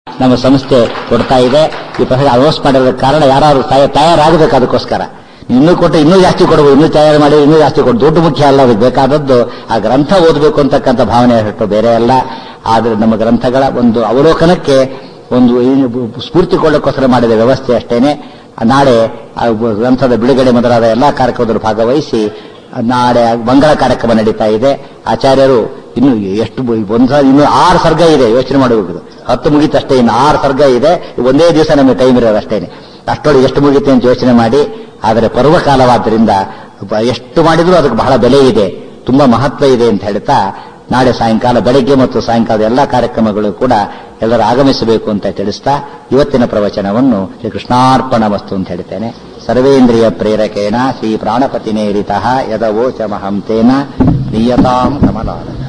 ನಮ್ಮ ಸಂಸ್ಥೆ ಕೊಡ್ತಾ ಇದೆ ಈ ಪ್ರಸಂಗ ಅನೌನ್ಸ್ ಮಾಡಿರೋದಕ್ಕೆ ಕಾರಣ ಯಾರು ತಯಾರಾಗಬೇಕು ಅದಕ್ಕೋಸ್ಕರ ಇನ್ನೂ ಕೊಟ್ಟು ಇನ್ನೂ ಜಾಸ್ತಿ ಕೊಡಬಹುದು ಇನ್ನೂ ತಯಾರು ಮಾಡಿ ಇನ್ನೂ ಜಾಸ್ತಿ ಕೊಡು ದುಡ್ಡು ಮುಖ್ಯ ಅಲ್ಲ ಅದಕ್ಕೆ ಬೇಕಾದದ್ದು ಆ ಗ್ರಂಥ ಓದಬೇಕು ಅಂತಕ್ಕಂಥ ಭಾವನೆ ಅಷ್ಟು ಬೇರೆ ಅಲ್ಲ ಆದರೆ ನಮ್ಮ ಗ್ರಂಥಗಳ ಒಂದು ಅವಲೋಕನಕ್ಕೆ ಒಂದು ಏನು ಸ್ಫೂರ್ತಿ ಕೊಳ್ಳೋಕ್ಕೋಸ್ಕರ ಮಾಡಿದ ವ್ಯವಸ್ಥೆ ಅಷ್ಟೇನೆ ನಾಳೆ ಆ ಗ್ರಂಥದ ಬಿಡುಗಡೆ ಮೊದಲಾದ ಎಲ್ಲಾ ಕಾರ್ಯಕ್ರಮದಲ್ಲಿ ಭಾಗವಹಿಸಿ ನಾಳೆ ಮಂಗಳ ಕಾರ್ಯಕ್ರಮ ನಡೀತಾ ಇದೆ ಆಚಾರ್ಯರು ಇನ್ನು ಎಷ್ಟು ಒಂದು ಇನ್ನು ಆರು ಸರ್ಗ ಇದೆ ಯೋಚನೆ ಮಾಡಬೇಕು ಹತ್ತು ಮುಗೀತಷ್ಟೇ ಇನ್ನು ಆರು ಸರ್ಗ ಇದೆ ಒಂದೇ ದಿವಸ ನಮಗೆ ಟೈಮ್ ಇರೋದು ಅಷ್ಟೇನೆ ಅಷ್ಟೊಳಗೆ ಎಷ್ಟು ಮುಗಿತೆ ಅಂತ ಯೋಚನೆ ಮಾಡಿ ಆದರೆ ಪರ್ವಕಾಲವಾದ್ದರಿಂದ ಎಷ್ಟು ಮಾಡಿದ್ರೂ ಅದಕ್ಕೆ ಬಹಳ ಬೆಲೆ ಇದೆ ತುಂಬಾ ಮಹತ್ವ ಇದೆ ಅಂತ ಹೇಳ್ತಾ ನಾಳೆ ಸಾಯಂಕಾಲ ಬೆಳಗ್ಗೆ ಮತ್ತು ಸಾಯಂಕಾಲದ ಎಲ್ಲಾ ಕಾರ್ಯಕ್ರಮಗಳು ಕೂಡ ಎಲ್ಲರೂ ಆಗಮಿಸಬೇಕು ಅಂತ ತಿಳಿಸ್ತಾ ಇವತ್ತಿನ ಪ್ರವಚನವನ್ನು ಶ್ರೀ ಕೃಷ್ಣಾರ್ಪಣ ವಸ್ತು ಅಂತ ಹೇಳ್ತೇನೆ ಸರ್ವೇಂದ್ರಿಯ ಪ್ರೇರಕೇಣ ಶ್ರೀ ಪ್ರಾಣಪತಿನೇರಿತ ಯದವೋಚಮಹಂ ತೇನ ನಿಯತಾಂ ಕಮಲಾನ